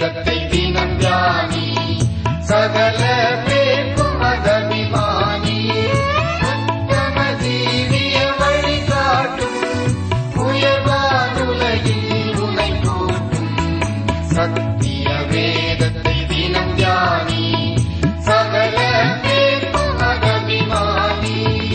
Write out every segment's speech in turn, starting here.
வேதத்தை தினம் தியானி சகல பேர்க்கும் அதபிமானி உத்தம ஜீவிய வழிகாட்டும் உயர்வானுலகில் உனை கூட்டும் சத்திய வேதத்தை தினம் தியானி சகல பேர்க்கும் அதபிமானி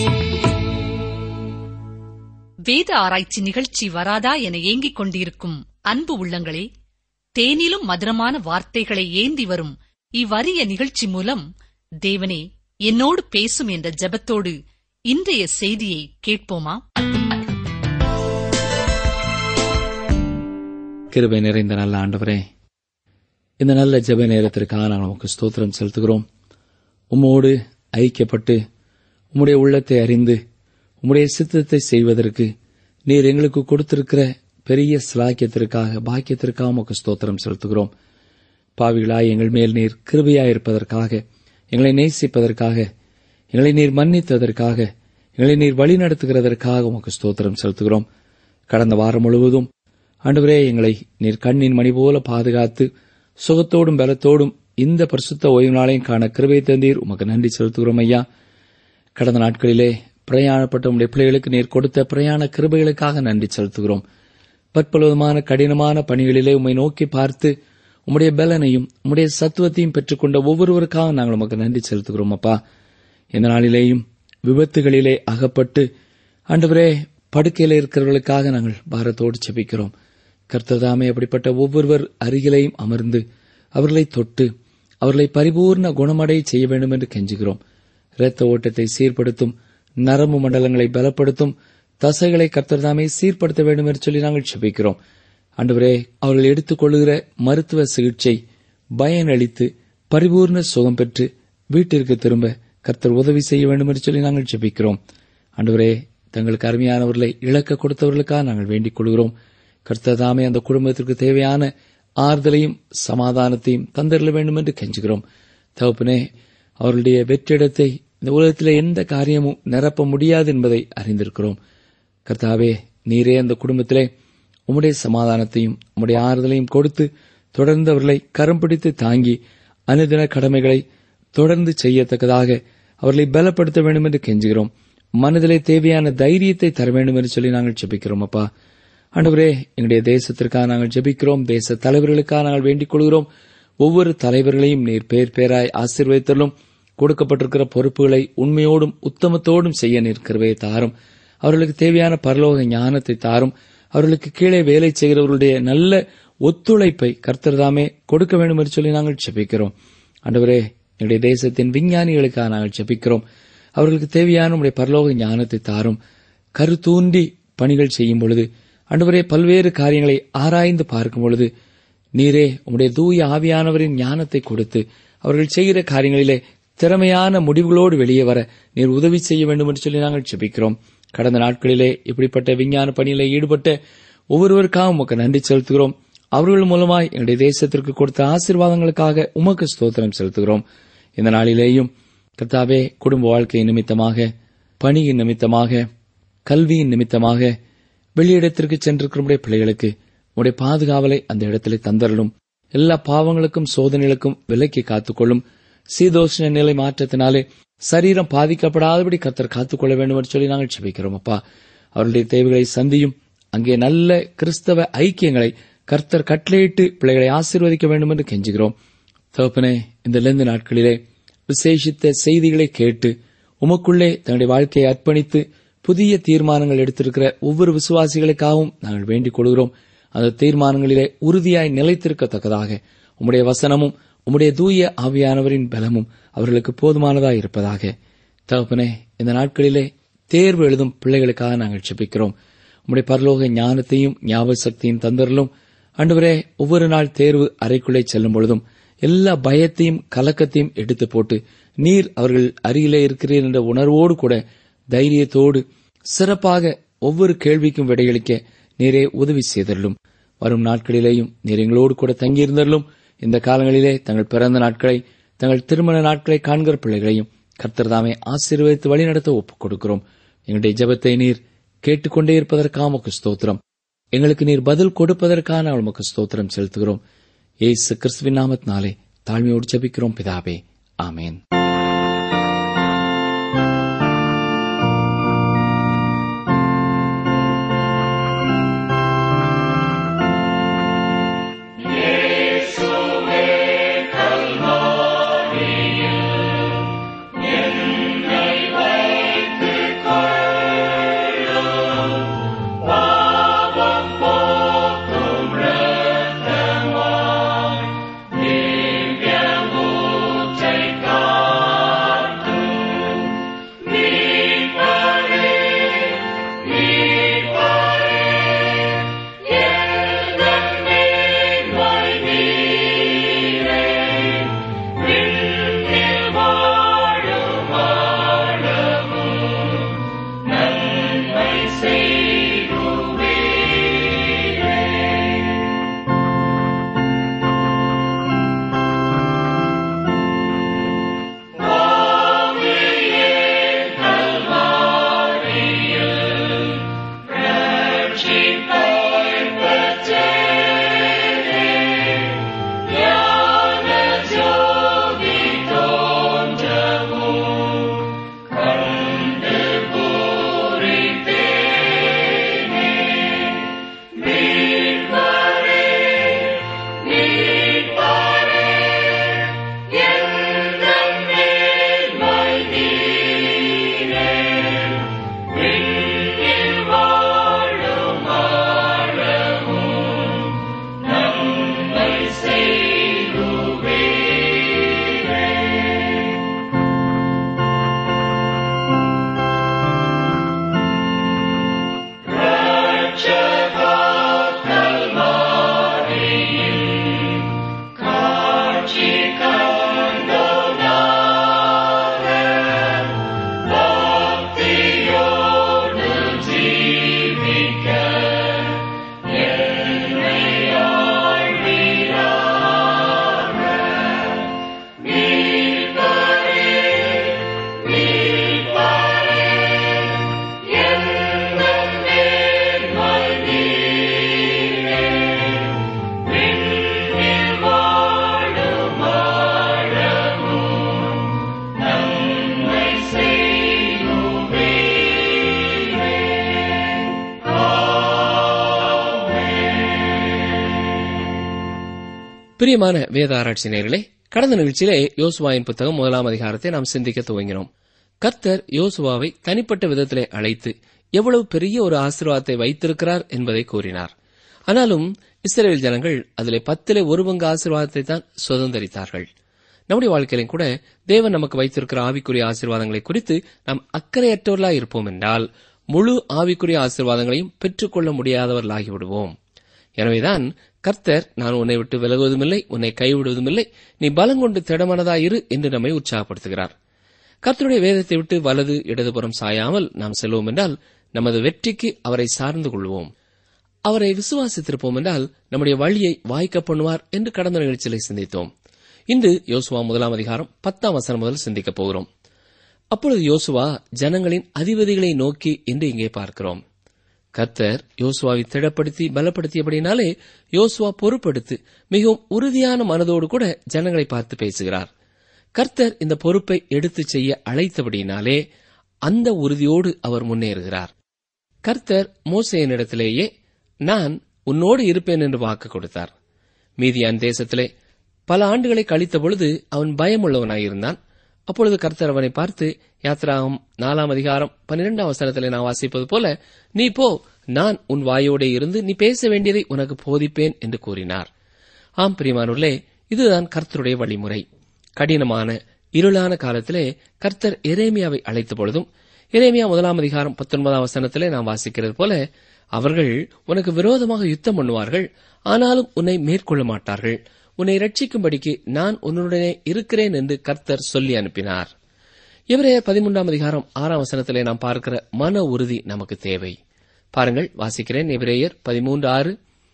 வேத ஆராய்ச்சி நிகழ்ச்சி வராதா என ஏங்கிக் கொண்டிருக்கும் அன்பு உள்ளங்களே தேனிலும் மதுரமான வார்த்தைகளை ஏந்தி வரும் இவ்வரிய நிகழ்ச்சி மூலம் தேவனே என்னோடு பேசும் என்ற ஜெபத்தோடு இன்றைய செய்தியை கேட்போமா கிருபை நிறைந்த நல்ல ஆண்டவரே இந்த நல்ல ஜெப நேரத்திற்காக நாங்கள் உமக்கு ஸ்தோத்திரம் செலுத்துகிறோம் உம்மோடு ஐக்கியப்பட்டு உம்முடைய உள்ளத்தை அறிந்து உம்முடைய சித்தத்தை செய்வதற்கு நீர் எங்களுக்கு கொடுத்திருக்கிற பெரிய சிலாக்கியத்திற்காக பாக்கியத்திற்காக உமக்கு ஸ்தோத்திரம் செலுத்துகிறோம் பாவிகளாய் எங்கள் மேல் நீர் கிருபையாயிருப்பதற்காக எங்களை நேசிப்பதற்காக எங்களை நீர் மன்னித்ததற்காக எங்களை நீர் வழிநடத்துகிறதற்காக உமக்கு ஸ்தோத்திரம் செலுத்துகிறோம் கடந்த வாரம் முழுவதும் ஆண்டவரே எங்களை நீர் கண்ணின் மணி போல பாதுகாத்து சுகத்தோடும் பலத்தோடும் இந்த பரிசுத்த ஓய்வு நாளையும் காண கிருபை தந்தீர் உமக்கு நன்றி செலுத்துகிறோம் ஐயா கடந்த நாட்களிலே பிரயாணப்பட்ட உடைய பிள்ளைகளுக்கு நீர் கொடுத்த பிரயாண கிருபைகளுக்காக நன்றி செலுத்துகிறோம் பற்பலவிதமான கடினமான பணிகளிலே உம்மை நோக்கி பார்த்து உம்முடைய பலனையும் உம்முடைய சத்துவத்தையும் பெற்றுக்கொண்ட ஒவ்வொருவருக்காக நாங்கள் உமக்கு நன்றி செலுத்துகிறோம் அப்பா இந்த நாளிலேயும் விபத்துகளிலே அகப்பட்டு ஆண்டவரே படுக்கையில் இருக்கிறவர்களுக்காக நாங்கள் பாரத்தோடு செபிக்கிறோம் கர்த்ததாமே அப்படிப்பட்ட ஒவ்வொருவர் அருகிலேயும் அமர்ந்து அவர்களை தொட்டு அவர்களை பரிபூர்ண குணமடை செய்ய வேண்டும் என்று கெஞ்சுகிறோம் இரத்த ஓட்டத்தை சீர்படுத்தும் நரம்பு மண்டலங்களை பலப்படுத்தும் தசைகளை கர்த்தர்தாமே சீர்படுத்த வேண்டும் என்று சொல்லி நாங்கள் செபிக்கிறோம் ஆண்டவரே அவர்கள் எடுத்துக் கொள்ளுகிற மருத்துவ சிகிச்சை பயனளித்து பரிபூர்ண சுகம் பெற்று வீட்டிற்கு திரும்ப கர்த்தர் உதவி செய்ய வேண்டும் என்று சொல்லி நாங்கள் ஜெபிக்கிறோம் ஆண்டவரே தங்களுக்கு அருமையானவர்களை இழக்க கொடுத்தவர்களுக்காக நாங்கள் வேண்டிக் கொள்கிறோம் கர்த்தர் தாமே அந்த குடும்பத்திற்கு தேவையான ஆறுதலையும் சமாதானத்தையும் தந்திரல வேண்டும் என்று கெஞ்சுகிறோம் தகப்பனே அவர்களுடைய வெற்றிடத்தை இந்த உலகத்திலே எந்த காரியமும் நிரப்ப முடியாது என்பதை அறிந்திருக்கிறோம் கர்த்தாவே நீரே அந்த குடும்பத்திலே உம்முடைய சமாதானத்தையும் உம்முடைய ஆறுதலையும் கொடுத்து தொடர்ந்து அவர்களை கரம் பிடித்து தாங்கி அனுதின கடமைகளை தொடர்ந்து செய்யத்தக்கதாக அவர்களை பலப்படுத்த வேண்டும் என்று கெஞ்சுகிறோம் மனதிலே தேவையான தைரியத்தை தர வேண்டும் என்று சொல்லி நாங்கள் ஜெபிக்கிறோம் அப்பா ஆண்டவரே எங்களுடைய தேசத்திற்காக நாங்கள் ஜெபிக்கிறோம் தேச தலைவர்களுக்காக நாங்கள் வேண்டிக் கொள்கிறோம் ஒவ்வொரு தலைவர்களையும் நீர் பேர் பேராய் ஆசீர்வதித்தலும் கொடுக்கப்பட்டிருக்கிற பொறுப்புகளை உண்மையோடும் உத்தமத்தோடும் செய்ய நிற்கிறவே தாரும் அவர்களுக்கு தேவையான பரலோக ஞானத்தை தாரும் அவர்களுக்கு கீழே வேலை செய்கிறவர்களுடைய நல்ல ஒத்துழைப்பை கர்த்தர்தாமே கொடுக்க வேண்டும் என்று சொல்லி நாங்கள் ஜெபிக்கிறோம் ஆண்டவரே எங்களுடைய தேசத்தின் விஞ்ஞானிகளுக்காக நாங்கள் ஜெபிக்கிறோம் அவர்களுக்கு தேவையான உடைய பரலோக ஞானத்தை தாரும் கருத்தூண்டி பணிகள் செய்யும் பொழுது ஆண்டவரே பல்வேறு காரியங்களை ஆராய்ந்து பார்க்கும் பொழுது நீரே உம்முடைய தூய ஆவியானவரின் ஞானத்தை கொடுத்து அவர்கள் செய்கிற காரியங்களிலே திறமையான முடிவுகளோடு வெளியே வர நீர் உதவி செய்ய வேண்டும் என்று சொல்லி நாங்கள் ஜெபிக்கிறோம் கடந்த நாட்களிலே இப்படிப்பட்ட விஞ்ஞான பணியில ஈடுபட்ட ஒவ்வொருவருக்காக உமக்கு நன்றி செலுத்துகிறோம் அவர்கள் மூலமாய் எங்களுடைய தேசத்திற்கு கொடுத்த ஆசீர்வாதங்களுக்காக உமக்கு ஸ்தோத்திரம் செலுத்துகிறோம் இந்த நாளிலேயும் கர்த்தாவே குடும்ப வாழ்க்கை நிமித்தமாக பணியின் நிமித்தமாக கல்வியின் நிமித்தமாக வெளியிடத்திற்கு சென்றிருக்கிற பிள்ளைகளுக்கு உடைய பாதுகாவலை அந்த இடத்திலே தந்தரலும் எல்லா பாவங்களுக்கும் சோதனைகளுக்கும் விலக்கி காத்துக்கொள்ளும் சீதோஷ்ண நிலை மாற்றத்தினாலே சரீரம் பாதிக்கப்படாதபடி கர்த்தர் காத்துக்கொள்ள வேண்டும் என்று சொல்லி நாங்கள் செபிக்கிறோம் அப்பா அவருடைய தேவைகளை சந்தியும் அங்கே நல்ல கிறிஸ்தவ ஐக்கியங்களை கர்த்தர் கட்டளையிட்டு பிள்ளைகளை ஆசீர்வதிக்க வேண்டும் என்று கெஞ்சுகிறோம் தகப்பனே இந்த லெந்து நாட்களிலே விசேஷித்த செய்திகளை கேட்டு உமக்குள்ளே தன்னுடைய வாழ்க்கையை அர்ப்பணித்து புதிய தீர்மானங்கள் எடுத்திருக்கிற ஒவ்வொரு விசுவாசிகளுக்காகவும் நாங்கள் வேண்டிக் கொள்கிறோம் அந்த தீர்மானங்களிலே உறுதியாய் நிலைத்திருக்கத்தக்கதாக உம்முடைய வசனமும் உம்முடைய தூய ஆவியானவரின் பலமும் அவர்களுக்கு போதுமானதாய் இருப்பதாக தகப்பனே இந்த நாட்களிலே தேர்வு எழுதும் பிள்ளைகளுக்காக நாங்கள் செபிக்கிறோம் உம்முடைய பரலோக ஞானத்தையும் ஞாபக சக்தியும் தந்தரலும் ஆண்டவரே ஒவ்வொரு நாள் தேர்வு அறைக்குள்ளே செல்லும் பொழுதும் எல்லா பயத்தையும் கலக்கத்தையும் எடுத்து போட்டு நீர் அவர்கள் அருகிலே இருக்கிறீர் என்ற உணர்வோடு கூட தைரியத்தோடு சிறப்பாக ஒவ்வொரு கேள்விக்கும் விடையளிக்க நீரே உதவி செய்தரலும் வரும் நாட்களிலேயும் நீர் எங்களோடு கூட தங்கியிருந்தரலும் இந்த காலங்களிலே தங்கள் பிறந்த நாட்களை தங்கள் திருமண நாட்களை காண்கிற பிள்ளைகளையும் கர்த்தர் தாமே ஆசீர்வதித்து வழிநடத்த ஒப்புக் கொடுக்கிறோம் எங்களுடைய ஜெபத்தை நீர் கேட்டுக்கொண்டே இருப்பதற்காக உமக்கு ஸ்தோத்திரம் எங்களுக்கு நீர் பதில் கொடுப்பதற்காக நாங்கள் உமக்கு ஸ்தோத்திரம் செலுத்துகிறோம் ஏசு கிறிஸ்துவின் நாமத்தினாலே தாழ்மையோடு ஜெபிக்கிறோம் பிதாவே ஆமேன் பிரியமான வேத ஆராய்ச்சி நேர்களே கடந்த நிகழ்ச்சியிலே யோசுவாவின் புத்தகம் முதலாம் அதிகாரத்தை நாம் சிந்திக்க துவங்கினோம் கர்த்தர் யோசுவாவை தனிப்பட்ட விதத்திலே அழைத்து எவ்வளவு பெரிய ஒரு ஆசீர்வாதத்தை வைத்திருக்கிறார் என்பதை கூறினார் ஆனாலும் இஸ்ரேல் ஜனங்கள் அதிலே பத்திலே ஒரு பங்கு ஆசீர்வாதத்தை தான் சுதந்திரித்தார்கள் நம்முடைய வாழ்க்கையிலும் கூட தேவன் நமக்கு வைத்திருக்கிற ஆவிக்குரிய ஆசீர்வாதங்களை குறித்து நாம் அக்கறையற்றவர்களா இருப்போம் என்றால் முழு ஆவிக்குரிய ஆசீர்வாதங்களையும் பெற்றுக்கொள்ள முடியாதவர்களாகி விடுவோம் எனவேதான் கர்த்தர் நான் உன்னை விட்டு விலகுவதுமில்லை உன்னை கைவிடுவதுமில்லை நீ பலங்கொண்டு திடமனதாயிரு என்று நம்மை உற்சாகப்படுத்துகிறார் கர்த்தருடைய வேதத்தை விட்டு வலது இடதுபுறம் சாயாமல் நாம் செல்வோம் என்றால் நமது வெற்றிக்கு அவரை சார்ந்து கொள்வோம் அவரை விசுவாசித்திருப்போம் என்றால் நம்முடைய வழியை வாய்க்க பண்ணுவார் என்று கடந்த நிகழ்ச்சியிலே சிந்தித்தோம் இன்று யோசுவா முதலாம் அதிகாரம் பத்தாம் வசனம் முதல் சிந்திக்கப் போகிறோம் அப்பொழுது யோசுவா ஜனங்களின் அதிபதிகளை நோக்கி என்று இங்கே பார்க்கிறோம் கர்த்தர் யோசுவாவை திடப்படுத்தி பலப்படுத்தியபடினாலே யோசுவா பொறுப்படுத்து மிகவும் உறுதியான மனதோடு கூட ஜனங்களை பார்த்து பேசுகிறார் கர்த்தர் இந்த பொறுப்பை எடுத்துச் செய்ய அழைத்தபடினாலே அந்த உறுதியோடு அவர் முன்னேறுகிறார் கர்த்தர் மோசையனிடத்திலேயே நான் உன்னோடு இருப்பேன் என்று வாக்கு கொடுத்தார் மீதியான் தேசத்திலே பல ஆண்டுகளை கழித்த பொழுது அவன் பயமுள்ளவனாயிருந்தான் அப்பொழுது கர்த்தர் அவனை பார்த்து யாத்ராகம் நாலாம் அதிகாரம் பன்னிரெண்டாம் வசனத்திலே நான் வாசிப்பது போல நீ போ நான் உன் வாயோடே இருந்து நீ பேச வேண்டியதை உனக்கு போதிப்பேன் என்று கூறினார் ஆம் பிரிமானுள்ளே இதுதான் கர்த்தருடைய வழிமுறை கடினமான இருளான காலத்திலே கர்த்தர் எரேமியாவை அழைத்த பொழுதும் எரேமியா முதலாம் அதிகாரம் பத்தொன்பதாம் வசனத்திலே நாம் வாசிக்கிறது போல அவர்கள் உனக்கு விரோதமாக யுத்தம் பண்ணுவார்கள் ஆனாலும் உன்னை மேற்கொள்ள மாட்டார்கள் உன்னை ரட்சிக்கும்படிக்கு நான் உன்னுடனே இருக்கிறேன் என்று கர்த்தர் சொல்லி அனுப்பினார் இவரே பதிமூன்றாம் அதிகாரம் ஆறாம் வசனத்திலே நாம் பார்க்கிற மன உறுதி நமக்கு தேவை பாருங்கள் வாசிக்கிறேன் எபிரேயர் பதிமூன்று ஆறு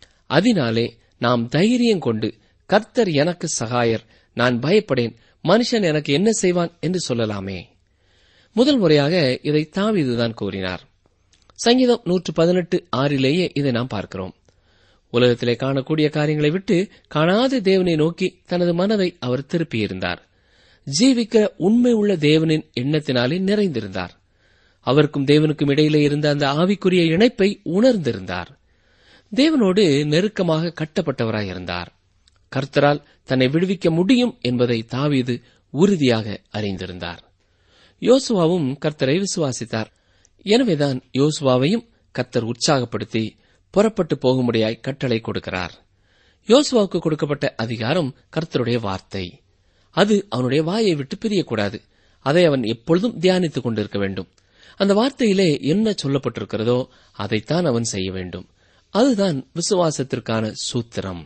அதனாலே நாம் தைரியம் கொண்டு கர்த்தர் எனக்கு சகாயர் நான் பயப்படேன் மனுஷன் எனக்கு என்ன செய்வான் என்று சொல்லலாமே முதல் முறையாக இதை தாவீதுதான் கூறினார் சங்கீதம் நூற்று பதினெட்டு ஆறிலேயே இதை நாம் பார்க்கிறோம் உலகத்திலே காணக்கூடிய காரியங்களை விட்டு காணாத தேவனை நோக்கி தனது மனதை அவர் திருப்பியிருந்தார் ஜீவிக்கிற உண்மை உள்ள தேவனின் எண்ணத்தினாலே நிறைந்திருந்தார் அவருக்கும் தேவனுக்கும் இடையிலே இருந்த அந்த ஆவிக்குரிய இணைப்பை உணர்ந்திருந்தார் தேவனோடு நெருக்கமாக கட்டப்பட்டவராயிருந்தார் கர்த்தரால் தன்னை விடுவிக்க முடியும் என்பதை தாவீது உறுதியாக அறிந்திருந்தார் யோசுவாவும் கர்த்தரை விசுவாசித்தார் எனவேதான் யோசுவாவையும் கர்த்தர் உற்சாகப்படுத்தி புறப்பட்டு போகும்படியாய் கட்டளை கொடுக்கிறார் யோசுவாவுக்கு கொடுக்கப்பட்ட அதிகாரம் கர்த்தருடைய வார்த்தை அது அவனுடைய வாயை விட்டு பிரியக்கூடாது அதை அவன் எப்பொழுதும் தியானித்துக் கொண்டிருக்க வேண்டும் அந்த வார்த்தையிலே என்ன சொல்லப்பட்டிருக்கிறதோ அதைத்தான் அவன் செய்ய வேண்டும் அதுதான் விசுவாசத்திற்கான சூத்திரம்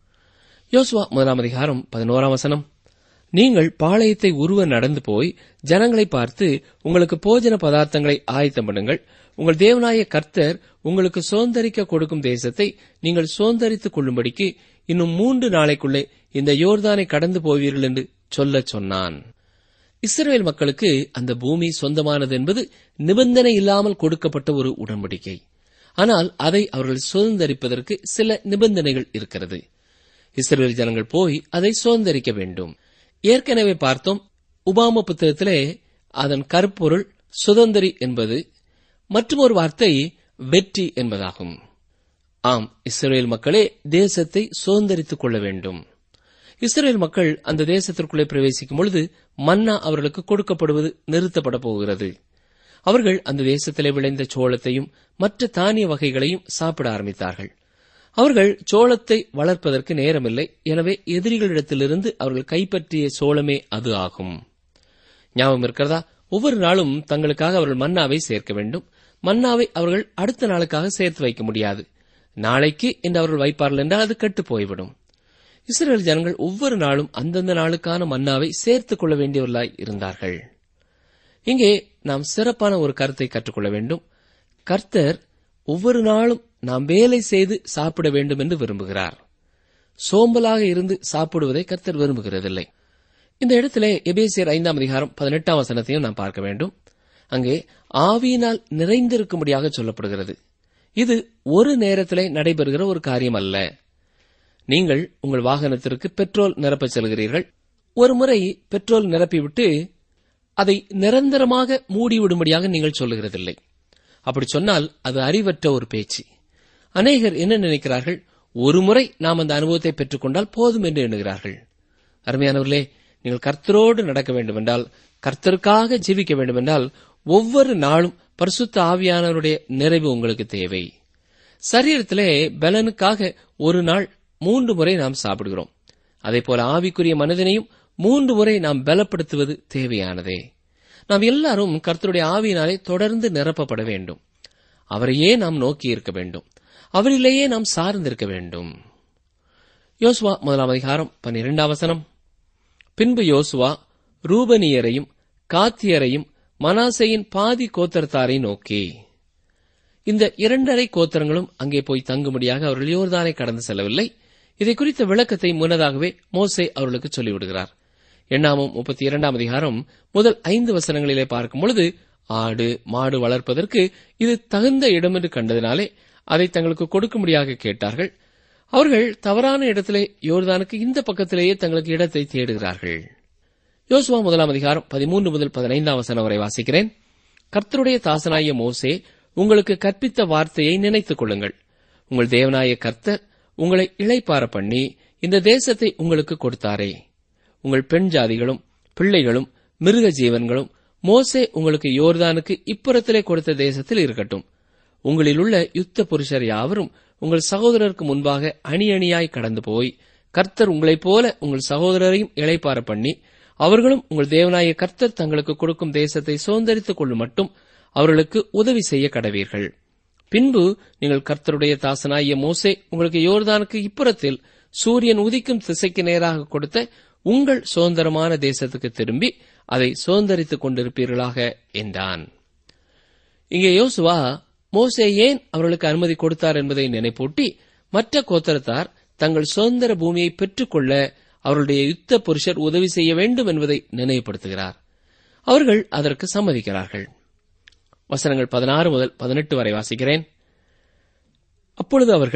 யோசுவா முதலாம் அதிகாரம் பதினோராம் வசனம் நீங்கள் பாளையத்தை உருவ நடந்து போய் ஜனங்களை பார்த்து உங்களுக்கு போஜன பதார்த்தங்களை ஆயத்தம் பண்ணுங்கள் உங்கள் தேவனாய கர்த்தர் உங்களுக்கு சுதந்தரிக்க கொடுக்கும் தேசத்தை நீங்கள் சுதந்தரித்துக் கொள்ளும்படிக்கு இன்னும் மூன்று நாளைக்குள்ளே இந்த யோர்தானை கடந்து போவீர்கள் என்று சொல்லச் சொன்னான் இஸ்ரேல் மக்களுக்கு அந்த பூமி சொந்தமானது என்பது நிபந்தனை இல்லாமல் கொடுக்கப்பட்ட ஒரு உடன்படிக்கை ஆனால் அதை அவர்கள் சுதந்தரிப்பதற்கு சில நிபந்தனைகள் இருக்கிறது இஸ்ரேல் ஜனங்கள் போய் அதை சுதந்தரிக்க வேண்டும் ஏற்கனவே பார்த்தோம் உபாம புத்தகத்திலே அதன் கருப்பொருள் சுதந்திரி என்பது மற்றொரு வார்த்தை வெற்றி என்பதாகும் ஆம் இஸ்ரேல் மக்களே தேசத்தை சுதந்திரித்துக் கொள்ள வேண்டும் இஸ்ரேல் மக்கள் அந்த தேசத்திற்குள்ளே பிரவேசிக்கும் பொழுது மன்னா அவர்களுக்கு கொடுக்கப்படுவது நிறுத்தப்பட போகிறது அவர்கள் அந்த தேசத்திலே விளைந்த சோளத்தையும் மற்ற தானிய வகைகளையும் சாப்பிட ஆரம்பித்தார்கள் அவர்கள் சோளத்தை வளர்ப்பதற்கு நேரமில்லை எனவே எதிரிகளிடத்திலிருந்து அவர்கள் கைப்பற்றிய சோளமே அது ஆகும் ஞாபகம் இருக்கிறதா ஒவ்வொரு நாளும் தங்களுக்காக அவர்கள் மன்னாவை சேர்க்க வேண்டும் மன்னாவை அவர்கள் அடுத்த நாளுக்காக சேர்த்து வைக்க முடியாது நாளைக்கு என்று அவர்கள் வைப்பார்கள் என்றால் அது கெட்டு போய்விடும் இஸ்ரேல் ஜனங்கள் ஒவ்வொரு நாளும் அந்தந்த நாளுக்கான மன்னாவை சேர்த்துக் கொள்ள வேண்டியவர்களாய் இருந்தார்கள் இங்கே நாம் சிறப்பான ஒரு கருத்தை கற்றுக்கொள்ள வேண்டும் கர்த்தர் ஒவ்வொரு நாளும் நாம் வேலை செய்து சாப்பிட வேண்டும் என்று விரும்புகிறார் சோம்பலாக இருந்து சாப்பிடுவதை கர்த்தர் விரும்புகிறதில்லை இந்த இடத்திலே எபேசியர் ஐந்தாம் அதிகாரம் பதினெட்டாம் வசனத்தையும் நாம் பார்க்க வேண்டும் அங்கே ஆவியினால் நிறைந்திருக்கும்படியாக சொல்லப்படுகிறது இது ஒரு நேரத்திலே நடைபெறுகிற ஒரு காரியம் அல்ல நீங்கள் உங்கள் வாகனத்திற்கு பெட்ரோல் நிரப்பச் செல்கிறீர்கள் ஒரு முறை பெட்ரோல் நிரப்பிவிட்டு அதை நிரந்தரமாக மூடிவிடும்படியாக நீங்கள் சொல்லுகிறதில்லை அப்படி சொன்னால் அது அறிவற்ற ஒரு பேச்சு அநேகர் என்ன நினைக்கிறார்கள் ஒரு முறை நாம் அந்த அனுபவத்தை பெற்றுக்கொண்டால் போதும் என்று எண்ணுகிறார்கள் அருமையானவர்களே நீங்கள் கர்த்தரோடு நடக்க வேண்டுமென்றால் கர்த்தருக்காக ஜீவிக்க வேண்டுமென்றால் ஒவ்வொரு நாளும் பரிசுத்த ஆவியானவருடைய நிறைவு உங்களுக்கு தேவை சரீரத்திலே பலனுக்காக ஒரு நாள் மூன்று முறை நாம் சாப்பிடுகிறோம் அதேபோல ஆவிக்குரிய மனிதனையும் மூன்று முறை நாம் பலப்படுத்துவது தேவையானதே நாம் எல்லாரும் கர்த்தருடைய ஆவியினாலே தொடர்ந்து நிரப்பப்பட வேண்டும் அவரையே நாம் நோக்கி இருக்க வேண்டும் அவரிலேயே நாம் சார்ந்திருக்க வேண்டும் யோசுவா முதலாம் அதிகாரம் பன்னிரெண்டாம் வசனம் பின்பு யோசுவா ரூபனியரையும் காத்தியரையும் மனாசையின் பாதி கோத்திரத்தாரை நோக்கி இந்த இரண்டரை கோத்திரங்களும் அங்கே போய் தங்கும்படியாக அவர்கள் யோர்தானை கடந்து செல்லவில்லை இதை குறித்த விளக்கத்தை முன்னதாகவே மோசே அவர்களுக்கு சொல்லிவிடுகிறார் எண்ணாமும் முப்பத்தி இரண்டாம் அதிகாரம் முதல் ஐந்து வசனங்களிலே பார்க்கும் பொழுது ஆடு மாடு வளர்ப்பதற்கு இது தகுந்த இடம் என்று கண்டதினாலே அதை தங்களுக்கு கொடுக்கும்படியாக கேட்டார்கள் அவர்கள் தவறான இடத்திலே யோர்தானுக்கு இந்த பக்கத்திலேயே தங்களுக்கு இடத்தை தேடுகிறார்கள் யோசுவா முதலாம் அதிகாரம் பதிமூன்று முதல் பதினைந்தாம் வசனம் வரை வாசிக்கிறேன் கர்த்தருடைய தாசனாய மோசே உங்களுக்கு கற்பித்த வார்த்தையை நினைத்துக் கொள்ளுங்கள் உங்கள் தேவனாய கர்த்தர் உங்களை இளைப்பார பண்ணி இந்த தேசத்தை உங்களுக்கு கொடுத்தாரே உங்கள் பெண் ஜாதிகளும் பிள்ளைகளும் மிருக ஜீவன்களும் மோசே உங்களுக்கு யோர்தானுக்கு இப்புறத்திலே கொடுத்த தேசத்தில் இருக்கட்டும் உங்களிலுள்ள யுத்த புருஷர் யாவரும் உங்கள் சகோதரருக்கு முன்பாக அணி அணியாய் கடந்து போய் கர்த்தர் உங்களைப் போல உங்கள் சகோதரரையும் இளைப்பார பண்ணி அவர்களும் உங்கள் தேவனாய கர்த்தர் தங்களுக்கு கொடுக்கும் தேசத்தை சுதந்திரித்துக் கொள்ளும் மட்டும் அவர்களுக்கு உதவி செய்ய கடவீர்கள் பின்பு நீங்கள் கர்த்தருடைய தாசனாகிய மோசே உங்களுக்கு யோர்தானுக்கு இப்புறத்தில் சூரியன் உதிக்கும் திசைக்கு நேராக கொடுத்த உங்கள் சுதந்திரமான தேசத்துக்கு திரும்பி அதை சுதந்திரித்துக் கொண்டிருப்பீர்களாக என்றான் இங்கே யோசுவா மோசே ஏன் அவர்களுக்கு அனுமதி கொடுத்தார் என்பதை நினைப்பூட்டி மற்ற கோத்தரத்தார் தங்கள் சுதந்திர பூமியை பெற்றுக்கொள்ள அவருடைய யுத்த புருஷர் உதவி செய்ய வேண்டும் என்பதை நினைவுபடுத்துகிறார் அவர்கள் அதற்கு சம்மதிக்கிறார்கள் வசனங்கள் பதினாறு முதல் பதினெட்டு வரை வாசிக்கிறேன் அப்பொழுது அவர்கள்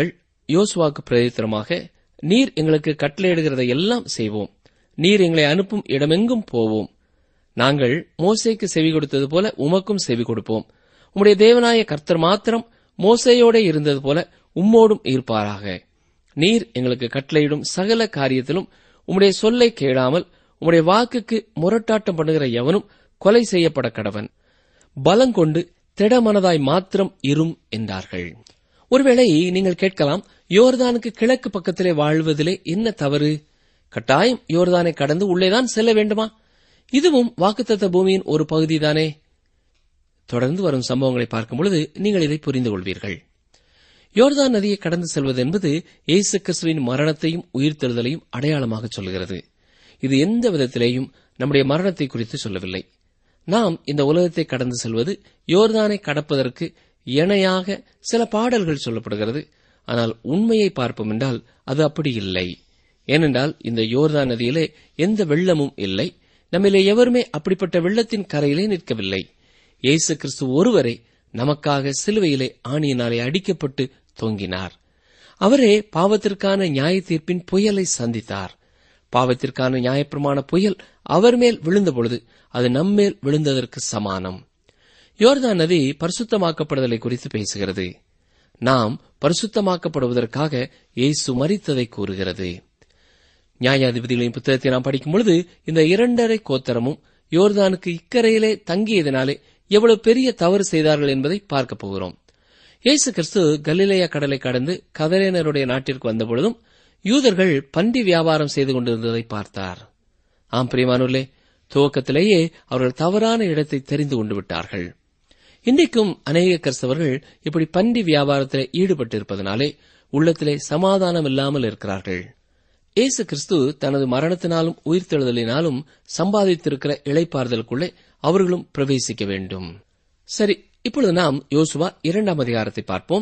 யோசுவாக்கு பிரதித்திரமாக நீர் எங்களுக்கு கட்டளையிடுகிறதை எல்லாம் செய்வோம் நீர் எங்களை அனுப்பும் இடமெங்கும் போவோம் நாங்கள் மோசேக்கு செவி கொடுத்தது போல உமக்கும் செவி கொடுப்போம் உம்முடைய தேவனாய கர்த்தர் மாத்திரம் மோசேயோட இருந்தது போல உம்மோடும் இருப்பாராக நீர் எங்களுக்கு கட்டளையிடும் சகல காரியத்திலும் உம்முடைய சொல்லை கேளாமல் உம்முடைய வாக்குக்கு முரட்டாட்டம் பண்ணுகிற எவனும் கொலை செய்யப்பட கடவன் பலங்கொண்டு திடமனதாய் மாத்திரம் இரும் என்றார்கள் ஒருவேளை நீங்கள் கேட்கலாம் யோர்தானுக்கு கிழக்கு பக்கத்திலே வாழ்வதிலே என்ன தவறு கட்டாயம் யோர்தானை கடந்து உள்ளேதான் செல்ல வேண்டுமா இதுவும் வாக்குத்தத்த பூமியின் ஒரு பகுதிதானே தொடர்ந்து வரும் சம்பவங்களை பார்க்கும் பொழுது நீங்கள் இதை புரிந்து கொள்வீர்கள் யோர்தான் நதியை கடந்து செல்வது என்பது இயேசு கிறிஸ்துவின் மரணத்தையும் உயிர்த்தெழுதலையும் அடையாளமாக சொல்கிறது இது எந்த விதத்திலேயும் நம்முடைய மரணத்தை குறித்து சொல்லவில்லை நாம் இந்த உலகத்தை கடந்து செல்வது யோர்தானை கடப்பதற்கு இணையாக சில பாடல்கள் சொல்லப்படுகிறது ஆனால் உண்மையை பார்ப்போம் என்றால் அது அப்படி இல்லை ஏனென்றால் இந்த யோர்தான் நதியிலே எந்த வெள்ளமும் இல்லை நம்மிலே எவருமே அப்படிப்பட்ட வெள்ளத்தின் கரையிலே நிற்கவில்லை இயேசு கிறிஸ்து ஒருவரை நமக்காக சிலுவையிலே ஆணியினாலே அடிக்கப்பட்டு தொங்கினார் அவரே பாவத்திற்கான நியாய தீர்ப்பின் புயலை சந்தித்தார் பாவத்திற்கான நியாயப்பிரமாண புயல் அவர் மேல் விழுந்தபொழுது அது நம்மேல் விழுந்ததற்கு சமானம் யோர்தான் நதி பரிசுத்தமாக்கப்படுதலை குறித்து பேசுகிறது நாம் பரிசுத்தமாக்கப்படுவதற்காக இயேசு மரித்ததை கூறுகிறது நியாயாதிபதிகளின் புத்தகத்தை நாம் படிக்கும் பொழுது இந்த இரண்டரை கோத்தரமும் யோர்தானுக்கு இக்கரையிலே தங்கியதனாலே எவ்வளவு பெரிய தவறு செய்தார்கள் என்பதை பார்க்கப் போகிறோம் இயேசு கிறிஸ்து கலிலேயா கடலை கடந்து கதரேனருடைய நாட்டிற்கு வந்தபொழுதும் யூதர்கள் பண்டி வியாபாரம் செய்து கொண்டிருந்ததை பார்த்தார் ஆம் பிரியமானுள்ளே துவக்கத்திலேயே அவர்கள் தவறான இடத்தை தெரிந்து கொண்டு விட்டார்கள் இன்றைக்கும் அநேக கிறிஸ்தவர்கள் இப்படி பண்டி வியாபாரத்தில் ஈடுபட்டிருப்பதனாலே உள்ளத்திலே சமாதானம் இல்லாமல் இருக்கிறார்கள் இயேசு கிறிஸ்து தனது மரணத்தினாலும் உயிர்த்தெழுதலினாலும் சம்பாதித்திருக்கிற இளைப்பாறுதலுக்குள்ளே அவர்களும் பிரவேசிக்க வேண்டும் சரி இப்பொழுது நாம் யோசுவா இரண்டாம் அதிகாரத்தை பார்ப்போம்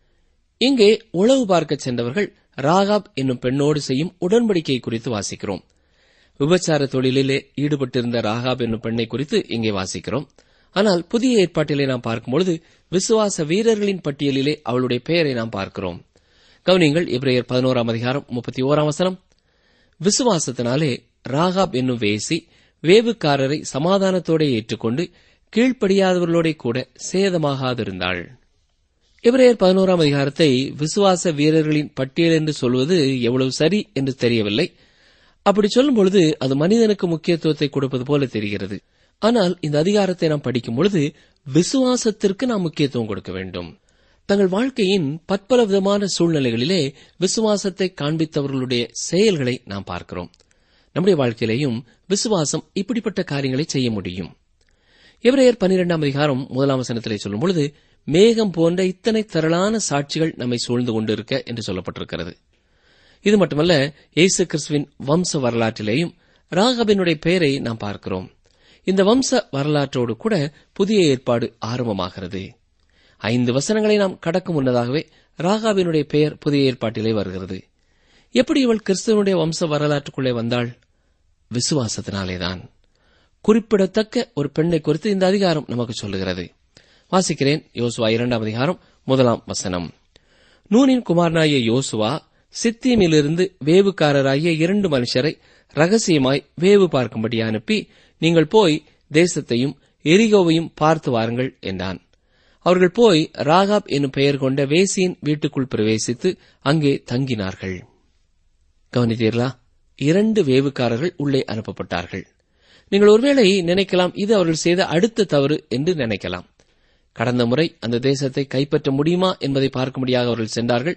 இங்கே உளவு பார்க்க சென்றவர்கள் ராகாப் என்னும் பெண்ணோடு செய்யும் உடன்படிக்கை குறித்து வாசிக்கிறோம் விபச்சார தொழிலிலே ஈடுபட்டிருந்த ராகாப் என்னும் பெண்ணை குறித்து இங்கே வாசிக்கிறோம் ஆனால் புதிய ஏற்பாட்டிலே நாம் பார்க்கும்பொழுது விசுவாச வீரர்களின் பட்டியலிலே அவளுடைய பெயரை நாம் பார்க்கிறோம் கவனியங்கள் இப்ரேயர் பதினோராம் அதிகாரம் முப்பத்தி ஓராம் வசனம் விசுவாசத்தினாலே ராகாப் என்னும் வேசி வேவுக்காரரை சமாதானத்தோടെ ஏற்றுக்கொண்டு கீழ்ப்படியாதவர்களோட கூட சேதமாகாதிருந்தாள் இப்ரேயர் பதினோராம் அதிகாரத்தை விசுவாச வீரர்களின் பட்டியல் என்று சொல்வது எவ்வளவு சரி என்று தெரியவில்லை அப்படி சொல்லும் பொழுது அது மனிதனுக்கு முக்கியத்துவத்தை கொடுப்பது போல தெரிகிறது ஆனால் இந்த அதிகாரத்தை நாம் படிக்கும் பொழுது விசுவாசத்திற்கு நாம் முக்கியத்துவம் கொடுக்க வேண்டும் தங்கள் வாழ்க்கையின் பற்பல விதமான சூழ்நிலைகளிலே விசுவாசத்தை காண்பித்தவர்களுடைய செயல்களை நாம் பார்க்கிறோம் நம்முடைய வாழ்க்கையிலேயும் விசுவாசம் இப்படிப்பட்ட காரியங்களை செய்ய முடியும் எவரையர் பன்னிரெண்டாம் அதிகாரம் முதலாம் வசனத்திலே சொல்லும் பொழுது மேகம் போன்ற இத்தனை திரளான சாட்சிகள் நம்மை சூழ்ந்து கொண்டிருக்க என்று சொல்லப்பட்டிருக்கிறது இது மட்டுமல்ல இயேசு கிறிஸ்துவின் வம்ச வரலாற்றிலேயும் ராகபினுடைய பெயரை நாம் பார்க்கிறோம் இந்த வம்ச வரலாற்றோடு கூட புதிய ஏற்பாடு ஆரம்பமாகிறது ஐந்து வசனங்களை நாம் கடக்கும் முன்னதாகவே ராகாவினுடைய பெயர் புதிய ஏற்பாட்டிலே வருகிறது எப்படி இவள் கிறிஸ்துவனுடைய வம்ச வரலாற்றுக்குள்ளே வந்தாள் விசுவாசத்தினாலேதான் குறிப்பிடத்தக்க ஒரு பெண்ணை குறித்து இந்த அதிகாரம் நமக்கு சொல்லுகிறது வாசிக்கிறேன் யோசுவா இரண்டாம் அதிகாரம் முதலாம் வசனம் நூனின் குமாரனாகிய யோசுவா சித்தீமிலிருந்து வேவுக்காரராகிய இரண்டு மனுஷரை ரகசியமாய் வேவு பார்க்கும்படி அனுப்பி நீங்கள் போய் தேசத்தையும் எரிகோவையும் பார்த்து வாருங்கள் என்றான் அவர்கள் போய் ராகாப் என்னும் பெயர் கொண்ட வேசியின் வீட்டுக்குள் பிரவேசித்து அங்கே தங்கினார்கள் கவனித்தீர்களா இரண்டு வேவுக்காரர்கள் உள்ளே அனுப்பப்பட்டார்கள் நீங்கள் ஒருவேளை நினைக்கலாம் இது அவர்கள் செய்த அடுத்த தவறு என்று நினைக்கலாம் கடந்த முறை அந்த தேசத்தை கைப்பற்ற முடியுமா என்பதை பார்க்கும்படியாக அவர்கள் சென்றார்கள்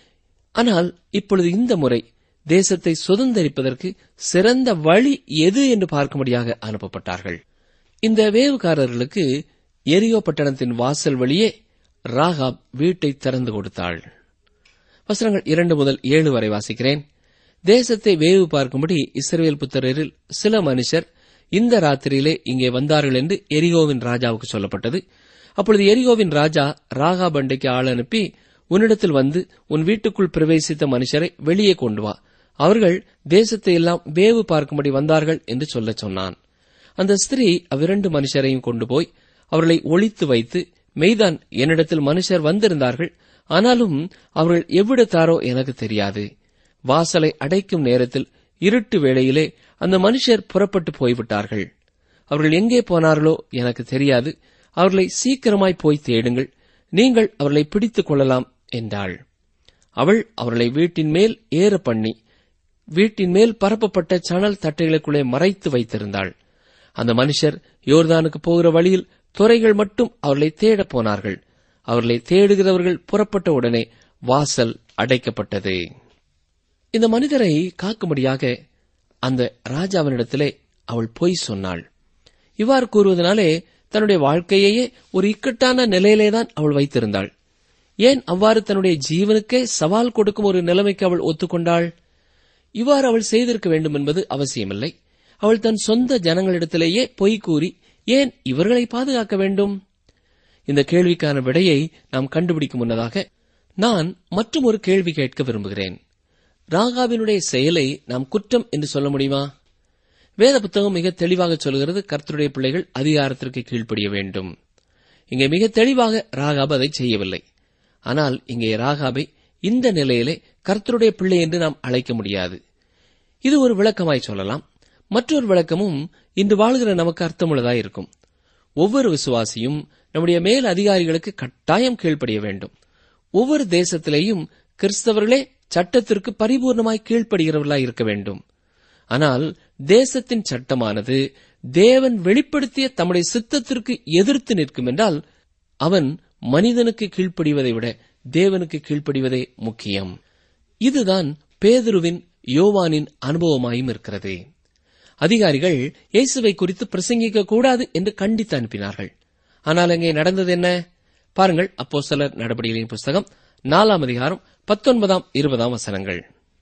ஆனால் இப்பொழுது இந்த முறை தேசத்தை சுதந்திரிப்பதற்கு சிறந்த வழி எது என்று பார்க்கும்படியாக அனுப்பப்பட்டார்கள் இந்த வேவுக்காரர்களுக்கு எரியோ பட்டணத்தின் வாசல் வழியே ராகாப் வீட்டை திறந்து கொடுத்தாள் வசனங்கள் இரண்டு முதல் ஏழு வரை வாசிக்கிறேன் தேசத்தை வேவு பார்க்கும்படி இஸ்ரவேல் புத்திரரில் சில மனுஷர் இந்த ராத்திரியிலே இங்கே வந்தார்கள் என்று எரிகோவின் ராஜாவுக்கு சொல்லப்பட்டது அப்பொழுது எரிகோவின் ராஜா ராகா பண்டைக்கு ஆள் அனுப்பி உன்னிடத்தில் வந்து உன் வீட்டுக்குள் பிரவேசித்த மனுஷரை வெளியே கொண்டு வா அவர்கள் தேசத்தை எல்லாம் வேவு பார்க்கும்படி வந்தார்கள் என்று சொல்லச் சொன்னான் அந்த ஸ்திரீ அவ்விரண்டு மனுஷரையும் கொண்டு போய் அவர்களை ஒளித்து வைத்து மெய்தான் என்னிடத்தில் மனுஷர் வந்திருந்தார்கள் ஆனாலும் அவர்கள் எவ்விடத்தாரோ எனக்கு தெரியாது வாசலை அடைக்கும் நேரத்தில் இருட்டு வேளையிலே அந்த மனுஷர் புறப்பட்டு போய்விட்டார்கள் அவர்கள் எங்கே போனார்களோ எனக்கு தெரியாது அவர்களை சீக்கிரமாய் போய் தேடுங்கள் நீங்கள் அவர்களை பிடித்துக் கொள்ளலாம் என்றாள் அவள் அவர்களை வீட்டின் மேல் ஏற பண்ணி வீட்டின் மேல் பரப்பப்பட்ட சணல் தட்டைகளுக்குள்ளே மறைத்து வைத்திருந்தாள் அந்த மனுஷர் யோர்தானுக்கு போகிற வழியில் துறைகள் மட்டும் அவர்களை தேடப் போனார்கள் அவர்களை தேடுகிறவர்கள் புறப்பட்ட உடனே வாசல் அடைக்கப்பட்டது இந்த மனிதரை காக்கும்படியாக அந்த ராஜாவினிடத்திலே அவள் பொய் சொன்னாள் இவ்வாறு கூறுவதனாலே தன்னுடைய வாழ்க்கையையே ஒரு இக்கட்டான நிலையிலேதான் அவள் வைத்திருந்தாள் ஏன் அவ்வாறு தன்னுடைய ஜீவனுக்கே சவால் கொடுக்கும் ஒரு நிலைமைக்கு அவள் ஒத்துக்கொண்டாள் இவ்வாறு அவள் செய்திருக்க வேண்டும் என்பது அவசியமில்லை அவள் தன் சொந்த ஜனங்களிடத்திலேயே பொய் கூறி ஏன் இவர்களை பாதுகாக்க வேண்டும் இந்த கேள்விக்கான விடையை நாம் கண்டுபிடிக்கும் முன்னதாக நான் மற்றும் ஒரு கேள்வி கேட்க விரும்புகிறேன் ராகாவினுடைய செயலை நாம் குற்றம் என்று சொல்ல முடியுமா வேத புத்தகம் மிக தெளிவாக சொல்கிறது கர்த்தருடைய பிள்ளைகள் அதிகாரத்திற்கு கீழ்ப்படிய வேண்டும் இங்கே மிக தெளிவாக ராகாப் அதை செய்யவில்லை ஆனால் இங்கே ராகாபை இந்த நிலையிலே கர்த்தருடைய பிள்ளை என்று நாம் அழைக்க முடியாது இது ஒரு விளக்கமாய் சொல்லலாம் மற்றொரு விளக்கமும் இன்று வாழ்கிற நமக்கு அர்த்தமுள்ளதாய் இருக்கும் ஒவ்வொரு விசுவாசியும் நம்முடைய மேல் அதிகாரிகளுக்கு கட்டாயம் கீழ்ப்படிய வேண்டும் ஒவ்வொரு தேசத்திலேயும் கிறிஸ்தவர்களே சட்டத்திற்கு பரிபூர்ணமாய் கீழ்ப்படுகிறவர்களாய் இருக்க வேண்டும் ஆனால் தேசத்தின் சட்டமானது தேவன் வெளிப்படுத்திய தம்முடைய சித்தத்திற்கு எதிர்த்து நிற்கும் என்றால் அவன் மனிதனுக்கு கீழ்ப்படிவதை விட தேவனுக்கு கீழ்ப்படிவதே முக்கியம் இதுதான் பேதுருவின் யோவானின் அனுபவமாயும் இருக்கிறது அதிகாரிகள் இயேசுவை குறித்து பிரசங்கிக்க கூடாது என்று கண்டித்து அனுப்பினார்கள் ஆனால் அங்கே நடந்தது என்ன பாருங்கள் அப்போ சிலர் நடவடிக்கைகளின் புஸ்தகம் நாலாம் அதிகாரம் பத்தொன்பதாம் இருபதாம் வசனங்கள்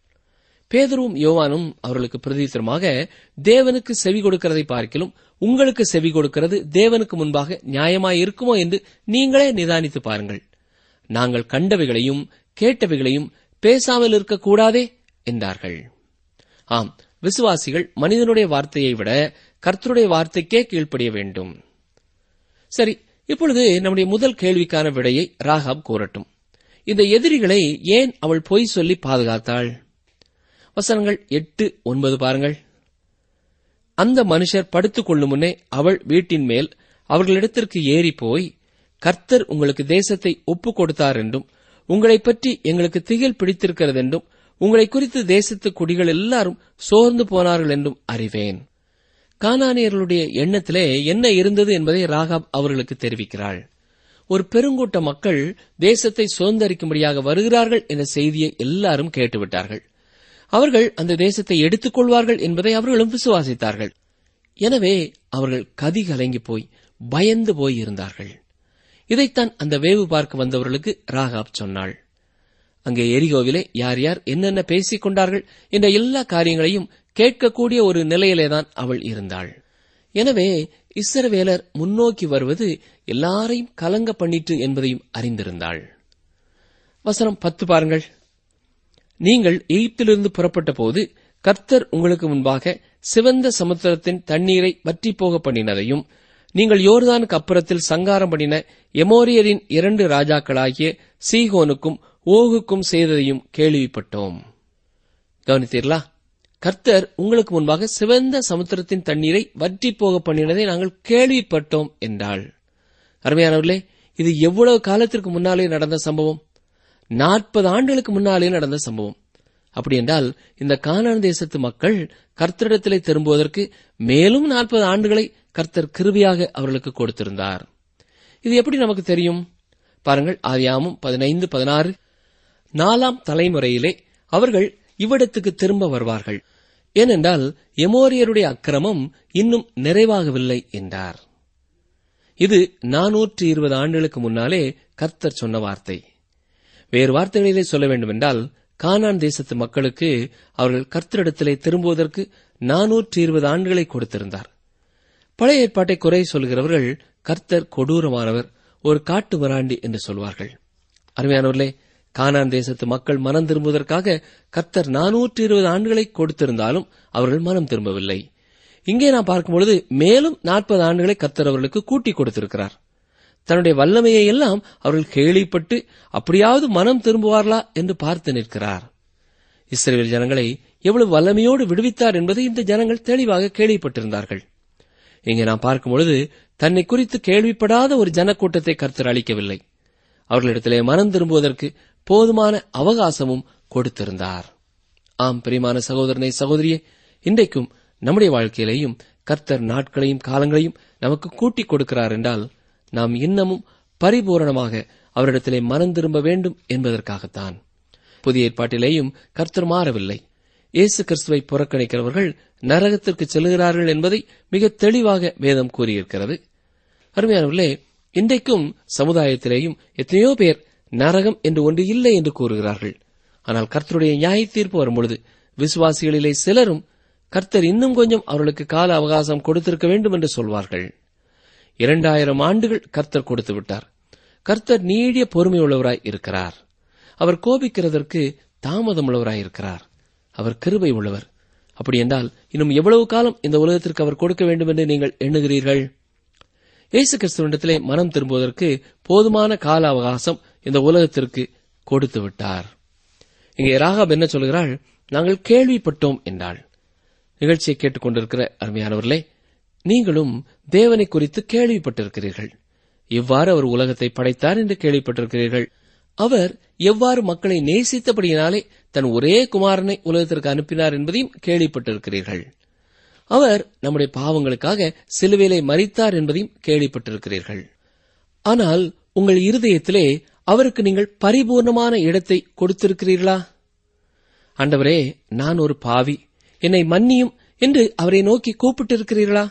பேதரும் யோவானும் அவர்களுக்கு பிரதித்திரமாக தேவனுக்கு செவி கொடுக்கிறதை பார்க்கிலும் உங்களுக்கு செவி கொடுக்கிறது தேவனுக்கு முன்பாக நியாயமாய் இருக்குமோ என்று நீங்களே நிதானித்து பாருங்கள் நாங்கள் கண்டவைகளையும் கேட்டவைகளையும் பேசாமல் இருக்கக்கூடாதே என்றார்கள் ஆம் விசுவாசிகள் மனிதனுடைய வார்த்தையை விட கர்த்தருடைய வார்த்தைக்கே கீழ்ப்படிய வேண்டும் சரி இப்பொழுது நம்முடைய முதல் கேள்விக்கான விடையை ராகாப் கூறட்டும் இந்த எதிரிகளை ஏன் அவள் பொய் சொல்லி பாதுகாத்தாள் வசனங்கள் எட்டு ஒன்பது பாருங்கள் அந்த மனுஷர் படுத்துக் கொள்ளும் முன்னே அவள் வீட்டின் மேல் அவர்களிடத்திற்கு ஏறி போய் கர்த்தர் உங்களுக்கு தேசத்தை ஒப்புக் கொடுத்தார் என்றும் உங்களைப் பற்றி எங்களுக்கு திகில் பிடித்திருக்கிறது என்றும் உங்களை குறித்து தேசத்து குடிகள் எல்லாரும் சோர்ந்து போனார்கள் என்றும் அறிவேன் கானானியர்களுடைய எண்ணத்திலே என்ன இருந்தது என்பதை ராகாப் அவர்களுக்கு தெரிவிக்கிறாள் ஒரு பெருங்கூட்ட மக்கள் தேசத்தை சுதந்திரிக்கும்படியாக வருகிறார்கள் என்ற செய்தியை எல்லாரும் கேட்டுவிட்டார்கள் அவர்கள் அந்த தேசத்தை எடுத்துக் கொள்வார்கள் என்பதை அவர்களும் விசுவாசித்தார்கள் எனவே அவர்கள் கதி கலங்கி போய் பயந்து போய் இருந்தார்கள் இதைத்தான் அந்த வேவு பார்க்க வந்தவர்களுக்கு ராகாப் சொன்னாள் அங்கே எரிகோவிலே யார் யார் என்னென்ன பேசிக் கொண்டார்கள் என்ற எல்லா காரியங்களையும் கேட்கக்கூடிய ஒரு நிலையிலேதான் அவள் இருந்தாள் எனவே இஸ்ரவேலர் முன்னோக்கி வருவது எல்லாரையும் கலங்க பண்ணிற்று என்பதையும் அறிந்திருந்தாள் வசனம் பத்து பாருங்கள் நீங்கள் எகிப்திலிருந்து புறப்பட்ட போது கர்த்தர் உங்களுக்கு முன்பாக சிவந்த சமுத்திரத்தின் தண்ணீரை வற்றி போக பண்ணினதையும் நீங்கள் யோர்தானுக்கு அப்புறத்தில் சங்காரம் பண்ணின எமோரியரின் இரண்டு ராஜாக்களாகிய சீகோனுக்கும் ஓகுக்கும் செய்ததையும் கேள்விப்பட்டோம் கவனித்தீர்களா கர்த்தர் உங்களுக்கு முன்பாக சிவந்த சமுத்திரத்தின் தண்ணீரை வற்றி போக பண்ணினதை நாங்கள் கேள்விப்பட்டோம் என்றாள் அருமையானவர்களே இது எவ்வளவு காலத்திற்கு முன்னாலே நடந்த சம்பவம் நாற்பது ஆண்டுகளுக்கு முன்னாலே நடந்த சம்பவம் அப்படி என்றால் இந்த கானான் தேசத்து மக்கள் கர்த்தரிடத்திலே திரும்புவதற்கு மேலும் நாற்பது ஆண்டுகளை கர்த்தர் கிருபியாக அவர்களுக்கு கொடுத்திருந்தார் இது எப்படி நமக்கு தெரியும் பாருங்கள் ஆதியாமும் பதினைந்து பதினாறு நாலாம் தலைமுறையிலே அவர்கள் இவ்விடத்துக்கு திரும்ப வருவார்கள் ஏனென்றால் எமோரியருடைய அக்கிரமம் இன்னும் நிறைவாகவில்லை என்றார் இது நானூற்று இருபது ஆண்டுகளுக்கு முன்னாலே கர்த்தர் சொன்ன வார்த்தை வேறு வார்த்தைகளிலே சொல்ல வேண்டுமென்றால் கானான் தேசத்து மக்களுக்கு அவர்கள் கர்த்தரிடத்திலே திரும்புவதற்கு நானூற்று இருபது ஆண்டுகளை கொடுத்திருந்தார் பழைய ஏற்பாட்டை குறை சொல்கிறவர்கள் கர்த்தர் கொடூரமானவர் ஒரு காட்டு மிராண்டி என்று சொல்வார்கள் அருமையானவர்களே கானான் தேசத்து மக்கள் மனம் திரும்புவதற்காக கர்த்தர் நானூற்று இருபது ஆண்டுகளை கொடுத்திருந்தாலும் அவர்கள் மனம் திரும்பவில்லை இங்கே நாம் பார்க்கும்பொழுது மேலும் நாற்பது ஆண்டுகளை கர்த்தர் அவர்களுக்கு கூட்டி கொடுத்திருக்கிறார் தன்னுடைய வல்லமையை எல்லாம் அவர்கள் கேள்விப்பட்டு அப்படியாவது மனம் திரும்புவார்களா என்று பார்த்து நிற்கிறார் இஸ்ரேல் ஜனங்களை எவ்வளவு வல்லமையோடு விடுவித்தார் என்பதை இந்த ஜனங்கள் தெளிவாக கேள்விப்பட்டிருந்தார்கள் இங்கே நாம் பார்க்கும் பொழுது தன்னை குறித்து கேள்விப்படாத ஒரு ஜனக்கூட்டத்தை கர்த்தர் அளிக்கவில்லை அவர்களிடத்திலே மனம் திரும்புவதற்கு போதுமான அவகாசமும் கொடுத்திருந்தார் ஆம் பிரியமான சகோதரனை சகோதரியே இன்றைக்கும் நம்முடைய வாழ்க்கையிலேயும் கர்த்தர் நாட்களையும் காலங்களையும் நமக்கு கூட்டிக் கொடுக்கிறார் என்றால் நாம் இன்னமும் பரிபூரணமாக அவரிடத்திலே மனம் திரும்ப வேண்டும் என்பதற்காகத்தான் புதிய ஏற்பாட்டிலேயும் கர்த்தர் மாறவில்லை இயேசு கிறிஸ்துவை புறக்கணிக்கிறவர்கள் நரகத்திற்கு செல்கிறார்கள் என்பதை மிக தெளிவாக வேதம் கூறியிருக்கிறது அருமையானவர்களே இன்றைக்கும் சமுதாயத்திலேயும் எத்தனையோ பேர் நரகம் என்று ஒன்று இல்லை என்று கூறுகிறார்கள் ஆனால் கர்த்தருடைய நியாய தீர்ப்பு வரும்பொழுது விசுவாசிகளிலே சிலரும் கர்த்தர் இன்னும் கொஞ்சம் அவர்களுக்கு கால அவகாசம் கொடுத்திருக்க வேண்டும் என்று சொல்வார்கள் இரண்டாயிரம் ஆண்டுகள் கர்த்தர் கொடுத்து விட்டார் கர்த்தர் நீடிய பொறுமையுள்ளவராய் இருக்கிறார் அவர் கோபிக்கிறதற்கு தாமதமுள்ளவராய் இருக்கிறார் அவர் கிருபை உள்ளவர் அப்படி என்றால் இன்னும் எவ்வளவு காலம் இந்த உலகத்திற்கு அவர் கொடுக்க வேண்டும் என்று நீங்கள் எண்ணுகிறீர்கள் இயேசு கிறிஸ்துவனிடத்திலே மனம் திரும்புவதற்கு போதுமான கால அவகாசம் இந்த உலகத்திற்கு கொடுத்து விட்டார் இங்கே ராகாப் என்ன சொல்கிறாள் நாங்கள் கேள்விப்பட்டோம் என்றாள் நிகழ்ச்சியை கேட்டுக்கொண்டிருக்கிற அருமையானவர்களே நீங்களும் தேவனை குறித்து கேள்விப்பட்டிருக்கிறீர்கள் எவ்வாறு அவர் உலகத்தை படைத்தார் என்று கேள்விப்பட்டிருக்கிறீர்கள் அவர் எவ்வாறு மக்களை நேசித்தபடியினாலே தன் ஒரே குமாரனை உலகத்திற்கு அனுப்பினார் என்பதையும் கேள்விப்பட்டிருக்கிறீர்கள் அவர் நம்முடைய பாவங்களுக்காக சிலுவையிலே மறித்தார் என்பதையும் கேள்விப்பட்டிருக்கிறீர்கள் ஆனால் உங்கள் இருதயத்திலே அவருக்கு நீங்கள் பரிபூர்ணமான இடத்தை கொடுத்திருக்கிறீர்களா ஆண்டவரே நான் ஒரு பாவி என்னை மன்னியும் என்று அவரை நோக்கி கூப்பிட்டிருக்கிறீர்களா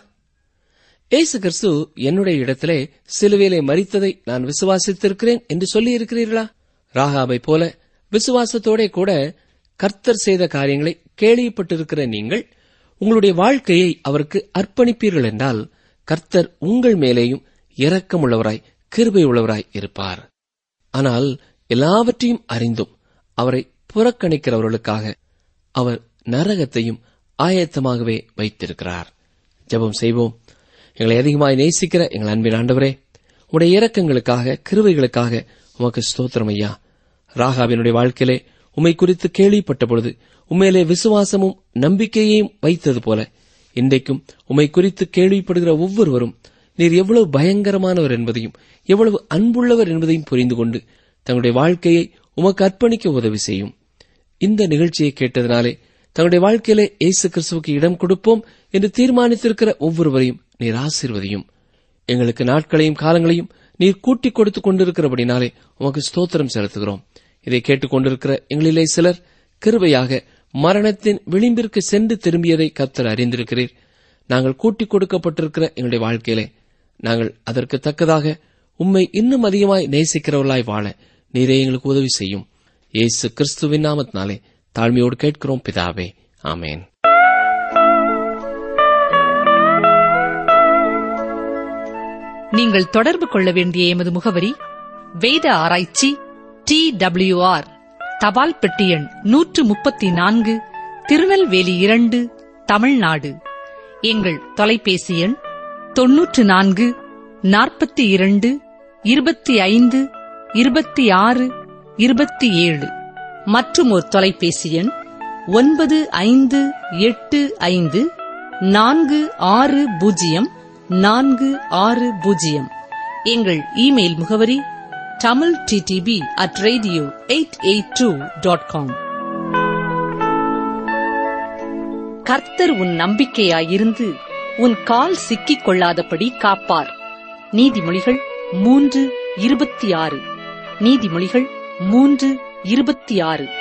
ஏசு கிறிஸ்து என்னுடைய இடத்திலே சிலுவையிலே மறித்ததை நான் விசுவாசித்திருக்கிறேன் என்று சொல்லி இருக்கிறீர்களா ராகாபை போல விசுவாசத்தோட கூட கர்த்தர் செய்த காரியங்களை கேள்விப்பட்டிருக்கிற நீங்கள் உங்களுடைய வாழ்க்கையை அவருக்கு அர்ப்பணிப்பீர்கள் என்றால் கர்த்தர் உங்கள் மேலேயும் இரக்கமுள்ளவராய் கிருபை உள்ளவராய் இருப்பார் ஆனால் எல்லாவற்றையும் அறிந்தும் அவரை புறக்கணிக்கிறவர்களுக்காக அவர் நரகத்தையும் ஆயத்தமாகவே வைத்திருக்கிறார் ஜெபம் செய்வோம் எங்களை அதிகமாய் நேசிக்கிற எங்கள் அன்பின் ஆண்டவரே உடைய இரக்கங்களுக்காக கிருவைகளுக்காக உமக்கு ஸ்தோத்திரம் ஐயா ராகாவினுடைய வாழ்க்கையிலே உம்மை குறித்து கேள்விப்பட்ட பொழுது உண்மையிலே விசுவாசமும் நம்பிக்கையையும் வைத்தது போல இன்றைக்கும் உம்மை குறித்து கேள்விப்படுகிற ஒவ்வொருவரும் நீர் எவ்வளவு பயங்கரமானவர் என்பதையும் எவ்வளவு அன்புள்ளவர் என்பதையும் புரிந்து கொண்டு தங்களுடைய வாழ்க்கையை உமக்கு அர்ப்பணிக்க உதவி செய்யும் இந்த நிகழ்ச்சியை கேட்டதினாலே தங்களுடைய வாழ்க்கையிலே இயேசு கிறிஸ்துவுக்கு இடம் கொடுப்போம் என்று தீர்மானித்திருக்கிற ஒவ்வொருவரையும் நீர் ஆசீர்வதியும் எங்களுக்கு நாட்களையும் காலங்களையும் நீர் கூட்டிக் கொடுத்துக் கொண்டிருக்கிறபடினாலே உமக்கு ஸ்தோத்திரம் செலுத்துகிறோம் இதை கேட்டுக் கொண்டிருக்கிற எங்களிலே சிலர் கிருபையாக மரணத்தின் விளிம்பிற்கு சென்று திரும்பியதை கத்தர் அறிந்திருக்கிறீர் நாங்கள் கூட்டிக் கொடுக்கப்பட்டிருக்கிற எங்களுடைய வாழ்க்கையிலே நாங்கள் அதற்கு தக்கதாக உம்மை இன்னும் அதிகமாய் நேசிக்கிறவர்களாய் வாழ நீரே எங்களுக்கு உதவி செய்யும் இயேசு கிறிஸ்துவின் நாமத்தினாலே தாழ்மையோடு கேட்கிறோம் பிதாவே ஆமேன் நீங்கள் தொடர்பு கொள்ள வேண்டிய எமது முகவரி வேத ஆராய்ச்சி டி ஆர் தபால் பெட்டி எண் நூற்று முப்பத்தி நான்கு திருநெல்வேலி இரண்டு தமிழ்நாடு எங்கள் தொலைபேசி எண் தொன்னூற்று நான்கு நாற்பத்தி இரண்டு இருபத்தி ஐந்து இருபத்தி ஆறு இருபத்தி ஏழு மற்றும் ஒரு தொலைபேசி எண் ஒன்பது ஐந்து எட்டு ஐந்து நான்கு ஆறு பூஜ்ஜியம் நான்கு ஆறு பூஜ்ஜியம் எங்கள் இமெயில் முகவரி Tamil DTP at radio eight eight two dot com கர்த்தர் உன் நம்பிக்கையாயிருந்து உன் கால் சிக்கிக் கொள்ளாதபடி காப்பார் நீதிமொழிகள் மூன்று இருபத்தி ஆறு நீதிமொழிகள் மூன்று இருபத்தி ஆறு